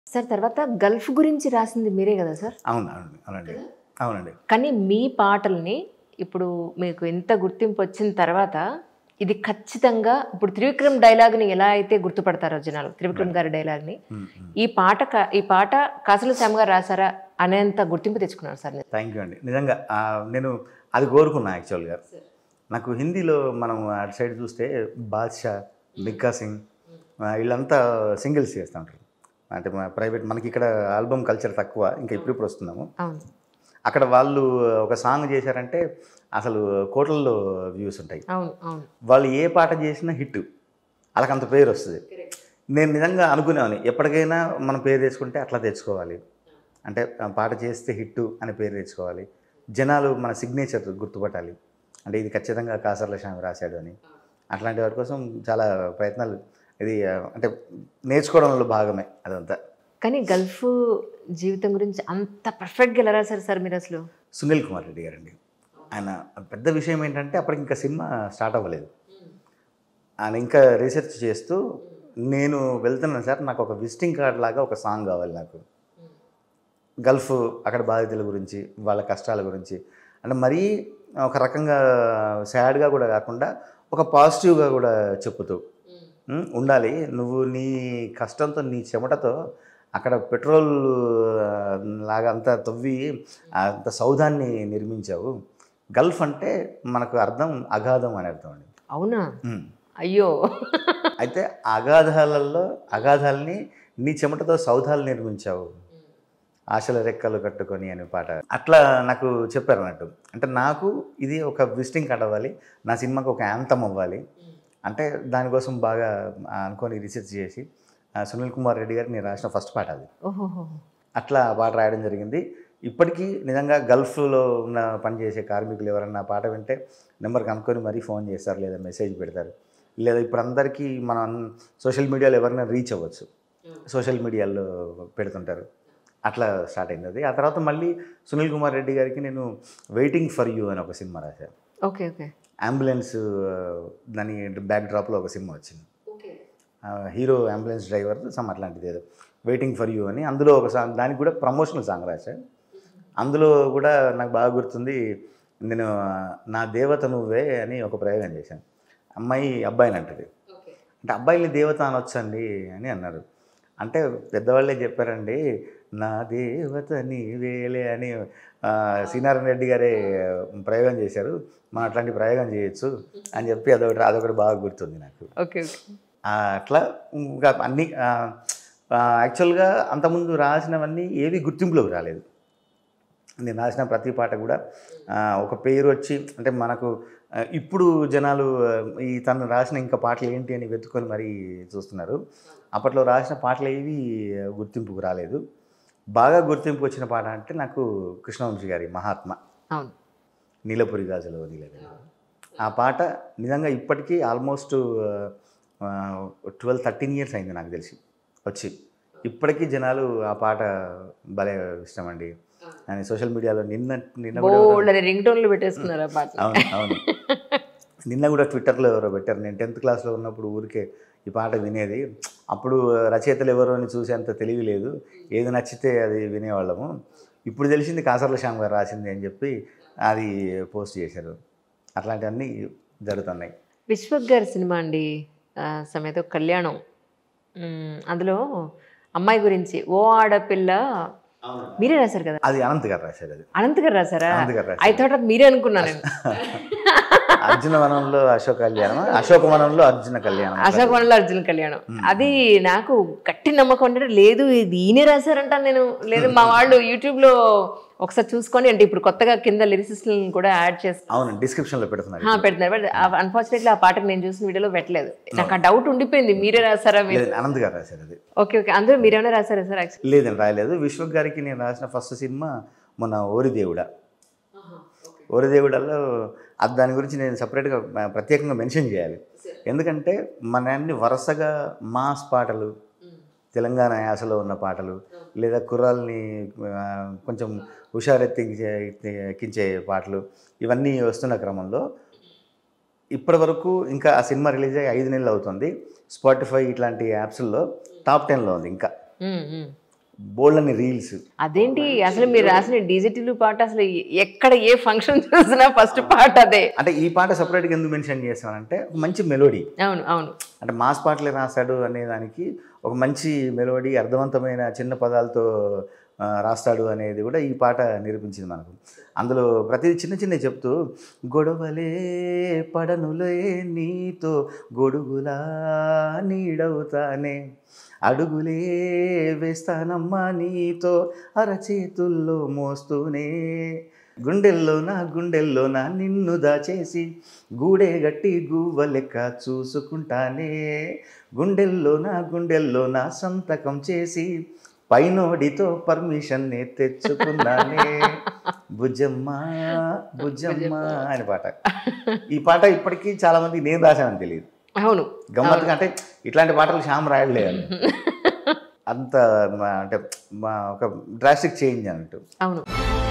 Sir తర్వాత Gulf గురించి రాసింది మీరే కదా సార్ అవును అవును అవునండి అవునండి కానీ మీ పాటల్ని ఇప్పుడు మీకు ఎంత గుర్తింపు వచ్చిన తర్వాత ఇది ఖచ్చితంగా ఇప్పుడు త్రివిక్రమ్ డైలాగ్ని ఎలా అయితే గుర్తుపడతారో జనాలు త్రివిక్రమ్ గారి డైలాగ్ని ఉమ్, ఉమ్. ఈ పాట క- ఈ పాట కాసుల శ్యామ్ గారు రాశారా అనేంత గుర్తింపు తెచ్చుకున్నారు సార్ మీరు. థ్యాంక్ యూ అండి నిజంగా ఆ, నేను అది కోరుకున్నా యాక్చువల్గా నాకు హిందీలో మనం అటు సైడ్ చూస్తే బాద్షా బిక్కా సింగ్ ఆ, వీళ్ళంతా సింగిల్స్ చేస్తూ ఉంటారు అంటే మా ప్రైవేట్ మనకి ఇక్కడ ఆల్బమ్ కల్చర్ తక్కువ ఇంకా ఇప్పుడు ఇప్పుడు వస్తున్నాము అవును అక్కడ వాళ్ళు ఒక సాంగ్ చేశారంటే అసలు కోట్లల్లో వ్యూస్ ఉంటాయి అవును అవును వాళ్ళు ఏ పాట చేసినా హిట్ వాళ్ళకి అంత పేరు వస్తుంది నేను నిజంగా అనుకునేవాని ఎప్పటికైనా మనం పేరు తెచ్చుకుంటే అట్లా తెచ్చుకోవాలి అంటే ఆ పాట చేస్తే హిట్ అని పేరు తెచ్చుకోవాలి జనాలు మన సిగ్నేచర్ గుర్తుపట్టాలి అంటే ఇది ఖచ్చితంగా కాసర్ల శ్యామి రాశాడు అని అట్లాంటి వాటి కోసం చాలా ప్రయత్నాలు ఇది ఆ, అంటే నేర్చుకోవడంలో భాగమే అదంతా కానీ గల్ఫ్ జీవితం గురించి అంత పర్ఫెక్ట్గా ఎలా రాశారు సార్ మీరు అసలు సునీల్ కుమార్ రెడ్డి గారండి ఆయన పెద్ద విషయం ఏంటంటే అప్పటికి ఇంకా సినిమా స్టార్ట్ అవ్వలేదు ఆయన ఇంకా రీసెర్చ్ చేస్తూ నేను వెళ్తున్నాను సార్ నాకు ఒక విజిటింగ్ కార్డ్ లాగా ఒక సాంగ్ కావాలి నాకు గల్ఫ్ అక్కడ బాధితుల గురించి వాళ్ళ కష్టాల గురించి అంటే మరీ ఒక రకంగా సాడ్గా కూడా కాకుండా ఒక పాజిటివ్గా కూడా చెప్పుతూ ఉమ్, ఉండాలి నువ్వు నీ కష్టంతో నీ చెమటతో అక్కడ పెట్రోల్ ఆ, లాగా అంతా తవ్వి అంత సౌధాన్ని నిర్మించావు గల్ఫ్ అంటే మనకు అర్థం అగాధం అని అర్థం అండి అవునా ఉమ్. అయ్యో అయితే అగాధాలలో అగాధాలని నీ చెమటతో సౌధాలు నిర్మించావు ఆశల రెక్కలు కట్టుకొని అనే పాట అట్లా నాకు చెప్పారు అన్నట్టు అంటే నాకు ఇది ఒక విజిటింగ్ కార్డ్ అవ్వాలి నా సినిమాకి ఒక యాంతం అవ్వాలి అంటే దానికోసం బాగా ఆ, అనుకొని రీసెర్చ్ చేసి ఆ, సునీల్ కుమార్ రెడ్డి గారికి నేను రాసిన ఫస్ట్ పాట అది ఓహోహో అట్లా ఆ పాట రాయడం జరిగింది ఇప్పటికీ నిజంగా గల్ఫ్లో ఉన్న పనిచేసే కార్మికులు ఎవరన్నా ఆ పాట వింటే నెంబర్ కనుక్కొని మరీ ఫోన్ చేస్తారు లేదా మెసేజ్ పెడతారు లేదా ఇప్పుడు అందరికీ మనం సోషల్ మీడియాలో ఎవరైనా రీచ్ అవ్వచ్చు సోషల్ మీడియాలో పెడుతుంటారు అట్లా స్టార్ట్ అయింది అది ఆ తర్వాత మళ్ళీ సునీల్ కుమార్ రెడ్డి గారికి నేను వెయిటింగ్ ఫర్ యూ అని ఒక సినిమా రాశాను ఓకే ఓకే అంబులెన్స్ ఆ, దాని బ్యాక్ డ్రాప్లో ఒక సినిమా వచ్చింది ఆ, హీరో అంబులెన్స్ డ్రైవర్ సమ్ అట్లాంటిది ఏదో వెయిటింగ్ ఫర్ యూ అని అందులో ఒక సాంగ్ దానికి కూడా ప్రమోషనల్ సాంగ్ రాశాను అందులో కూడా నాకు బాగా గుర్తుంది నేను ఆ, నా దేవత నువ్వే అని ఒక ప్రయోగం చేశాను అమ్మాయి అబ్బాయిని అంటది అంటే అబ్బాయిని దేవత అనొచ్చండి అని అన్నారు అంటే పెద్దవాళ్ళే చెప్పారండి నా దేవత నీవేలే అని ఆ, శ్రీనారాయణ రెడ్డి గారే ప్రయోగం చేశారు మనం అట్లాంటి ప్రయోగం చేయొచ్చు అని చెప్పి అదొకటి అదొకటి బాగా గుర్తుంది నాకు ఓకే ఓకే ఆ, అట్లా ఇంకా అన్ని ఆ, ఆ, యాక్చువల్గా అంతకుముందు రాసినవన్నీ ఏవి గుర్తింపులోకి రాలేదు నేను రాసిన ప్రతి పాట కూడా ఆ, ఒక పేరు వచ్చి అంటే మనకు ఆ, ఇప్పుడు జనాలు ఆ, ఈ తను రాసిన ఇంకా పాటలు ఏంటి అని వెతుకొని మరీ చూస్తున్నారు అప్పట్లో రాసిన పాటలు ఏవి గుర్తింపుకు రాలేదు బాగా గుర్తింపు వచ్చిన పాట అంటే నాకు కృష్ణవంశీ గారి మహాత్మ అవును నీలపురి గాజులో వదిలేదు ఆ పాట నిజంగా ఇప్పటికీ ఆల్మోస్ట్ ట్వెల్వ్ థర్టీన్ ఇయర్స్ అయింది నాకు తెలిసి వచ్చి ఇప్పటికీ జనాలు ఆ పాట భలే ఇష్టం అండి అని సోషల్ మీడియాలో నిన్న నిన్న కూడా ఎవరో- బోల్డ్ రింగ్ టోన్లు పెట్టేసుకున్నారు ఆ పాట అవును అవును నిన్న కూడా ట్విట్టర్లో ఎవరో పెట్టారు నేను టెన్త్ క్లాస్లో ఉన్నప్పుడు ఊరికే ఈ పాట వినేది అప్పుడు రచయితలు ఎవరో అని చూసేంత తెలివి లేదు ఏది నచ్చితే అది వినేవాళ్ళము ఇప్పుడు తెలిసింది కాసర్ల శ్యామ్ గారు రాసింది అని చెప్పి అది పోస్ట్ చేశారు అట్లాంటివన్నీ జరుగుతున్నాయి విశ్వక్ గారి సినిమా అండి ఆ, సమేత కళ్యాణం మ్, అందులో అమ్మాయి గురించి ఓ ఆడపిల్ల మీరే రాశారు కదా అది అనంత్ గారు రాశారు అది అనంత్ గారు రాశారా అనంత్ గారు ఐ రాశారు థాట్ మీరే అనుకున్నా నేను అర్జున వనంలో అశోక కళ్యాణం అశోక వనంలో అర్జున కళ్యాణం అశోక్ వనంలో అర్జున్ కళ్యాణం అది నాకు గట్టి నమ్మకం అంటే లేదు ఇది ఈయనే రాశారంట నేను లేదు మా వాళ్ళు యూట్యూబ్ లో ఒకసారి చూసుకొని అంటే ఇప్పుడు కొత్తగా కింద లిరిసిస్ట్లను కూడా యాడ్ చేసి అవును డిస్క్రిప్షన్లో పెడుతున్నారు ఆ, పెడుతున్నారు బట్ అన్ఫార్చునేట్లీ ఆ పాటకు నేను చూసిన వీడియోలో పెట్టలేదు నాకు ఆ డౌట్ ఉండిపోయింది మీరే రాశారా మీరు లేదు అనంత్ గారు రాశారు అది ఓకే ఓకే అందులో మీరేమైనా రాశారా సార్ యాక్చువల్లీ లేదండి రాయలేదు విశ్వక్ గారికి నేను రాసిన ఫస్ట్ సినిమా మొన్న ఓరిదేవుడ ఓరిదేవుడలో అది దాని గురించి నేను సపరేట్గా ప్రత్యేకంగా మెన్షన్ చేయాలి ఎందుకంటే మన అన్ని వరుసగా మాస్ పాటలు తెలంగాణ యాసలో ఉన్న పాటలు లేదా కుర్రాల్ని ఆ, కొంచెం హుషారెత్తించే ఎక్కించే పాటలు ఇవన్నీ వస్తున్న క్రమంలో ఇప్పటి వరకు ఇంకా ఆ సినిమా రిలీజ్ అయ్యి ఐదు నెలలు అవుతుంది స్పాటిఫై ఇట్లాంటి యాప్స్లో టాప్ టెన్లో ఉంది ఇంకా బోల్డని రీల్స్ అదేంటి అసలు మీరు రాసిన డిజిటల్ పాట అసలు ఎక్కడ ఏ ఫంక్షన్ చూసినా ఫస్ట్ పాట అదే అంటే ఈ పాట సపరేట్గా ఎందుకు మెన్షన్ చేస్తానంటే ఒక మంచి మెలోడీ అవును అవును అంటే మాస్ పాటలే రాస్తాడు అనే దానికి ఒక మంచి మెలోడీ అర్థవంతమైన చిన్న పదాలతో ఆ, రాస్తాడు అనేది కూడా ఈ పాట నిరూపించింది మనకు అందులో ప్రతి చిన్న చిన్న చెప్తూ గొడవలే పడనులే నీతో గొడుగులా నీడవుతానే అడుగులే వేస్తానమ్మా నీతో అరచేతుల్లో మోస్తూనే గుండెల్లో నా గుండెల్లో నా నిన్ను దాచేసి గూడే గట్టి గువ్వ లెక్క చూసుకుంటానే గుండెల్లో నా గుండెల్లో నా సంతకం చేసి పైనోడితో పర్మిషన్ నే తెచ్చుకున్నానే బుజ్జమ్మ బుజ్జమ్మ అని పాట ఈ పాట ఇప్పటికీ చాలా మంది నేను రాశానని తెలియదు అవును గమ్మత్తుగా అంటే ఇట్లాంటి పాటలు శ్యామ్ రాయలేదు అంత మా- అంటే మా ఒక డ్రాస్టిక్ చేంజ్ అన్నట్టు అవును